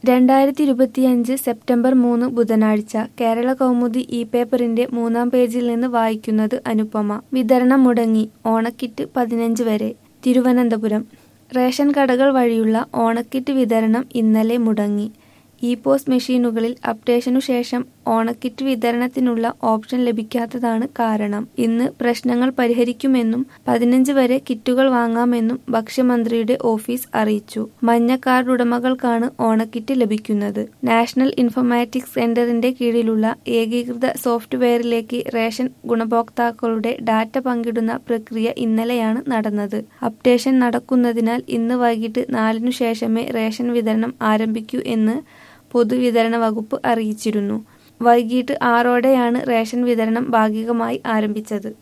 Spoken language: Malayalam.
രണ്ടായിരത്തി ഇരുപത്തിയഞ്ച് സെപ്റ്റംബർ മൂന്ന് ബുധനാഴ്ച കേരള കൗമുദി ഇ പേപ്പറിന്റെ മൂന്നാം പേജിൽ നിന്ന് വായിക്കുന്നത് അനുപമ വിതരണം മുടങ്ങി ഓണക്കിറ്റ് പതിനഞ്ച് വരെ തിരുവനന്തപുരം റേഷൻ കടകൾ വഴിയുള്ള ഓണക്കിറ്റ് വിതരണം ഇന്നലെ മുടങ്ങി ഇ പോസ് മെഷീനുകളിൽ അപ്ഡേഷനു ശേഷം ഓണക്കിറ്റ് വിതരണത്തിനുള്ള ഓപ്ഷൻ ലഭിക്കാത്തതാണ് കാരണം ഇന്ന് പ്രശ്നങ്ങൾ പരിഹരിക്കുമെന്നും പതിനഞ്ച് വരെ കിറ്റുകൾ വാങ്ങാമെന്നും ഭക്ഷ്യമന്ത്രിയുടെ ഓഫീസ് അറിയിച്ചു മഞ്ഞ കാർഡ് ഉടമകൾക്കാണ് ഓണക്കിറ്റ് ലഭിക്കുന്നത് നാഷണൽ ഇൻഫർമാറ്റിക്സ് സെന്ററിന്റെ കീഴിലുള്ള ഏകീകൃത സോഫ്റ്റ്വെയറിലേക്ക് റേഷൻ ഗുണഭോക്താക്കളുടെ ഡാറ്റ പങ്കിടുന്ന പ്രക്രിയ ഇന്നലെയാണ് നടന്നത് അപ്ഡേഷൻ നടക്കുന്നതിനാൽ ഇന്ന് വൈകിട്ട് നാലിനു ശേഷമേ റേഷൻ വിതരണം ആരംഭിക്കൂ എന്ന് പൊതുവിതരണ വകുപ്പ് അറിയിച്ചിരുന്നു വൈകിട്ട് ആറോടെയാണ് റേഷൻ വിതരണം ഭാഗികമായി ആരംഭിച്ചത്